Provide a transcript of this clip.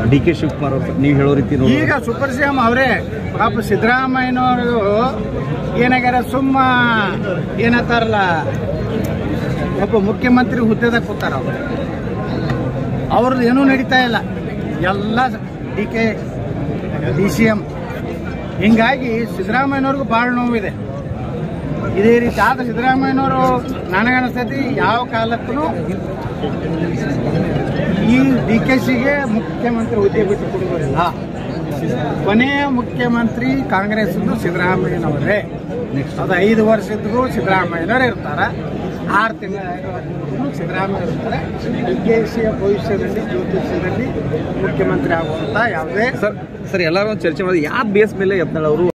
D K Shivakumar ಅವರು ನೀವು ಹೇಳೋ ರೀತಿ ನೋಡಿ ಈಗ ಸೂಪರ್ ಸಿ ಎಂ ಅವರೇ ಪಾಪ ಸಿದ್ದರಾಮಯ್ಯನವರು ಏನಾಗ್ಯಾರ ಸುಮ್ಮ ಏನಂತಾರಲ್ಲ ಒಬ್ಬ ಮುಖ್ಯಮಂತ್ರಿ ಹುದ್ದೆದಾಗ ಕೂತಾರ ಅವರು ಅವ್ರದ್ದು ಏನೂ ನಡೀತಾ ಇಲ್ಲ ಎಲ್ಲ D K D C M ಹಿಂಗಾಗಿ ಸಿದ್ದರಾಮಯ್ಯನವ್ರಿಗೂ ಭಾಳ ನೋವಿದೆ ಇದೇ ರೀತಿ ಆದ್ರೆ ಸಿದ್ದರಾಮಯ್ಯನವರು ನನಗನ್ನಿಸ್ತೈತಿ ಯಾವ ಕಾಲಕ್ಕೂ ಈ ಡಿ ಕೆ ಸಿಗೆ ಮುಖ್ಯಮಂತ್ರಿ ಹುದ್ದೆ ಬಿಟ್ಟು ಕೊಡುವುದಿಲ್ಲ ಕೊನೆಯ ಮುಖ್ಯಮಂತ್ರಿ ಕಾಂಗ್ರೆಸ್ ಸಿದ್ದರಾಮಯ್ಯನವರೇ ಅದು ಐದು ವರ್ಷದಿಗೂ ಸಿದ್ದರಾಮಯ್ಯನವರೇ ಇರ್ತಾರ ಆರು ತಿಂಗಳ ಸಿದ್ದರಾಮಯ್ಯ ಇರ್ತಾರೆ ಡಿ ಕೆ ಸಿಯ ಭವಿಷ್ಯದಲ್ಲಿ ಜ್ಯೋತಿಷ್ಯದಲ್ಲಿ ಮುಖ್ಯಮಂತ್ರಿ ಆಗುವಂತ ಯಾವುದೇ ಸರ್ ಸರ್ ಎಲ್ಲರೂ ಒಂದು ಚರ್ಚೆ ಮಾಡಿ ಯಾವ ಬೇಸ್ ಮೇಲೆ ಯತ್ನಾಳ್ ಅವರು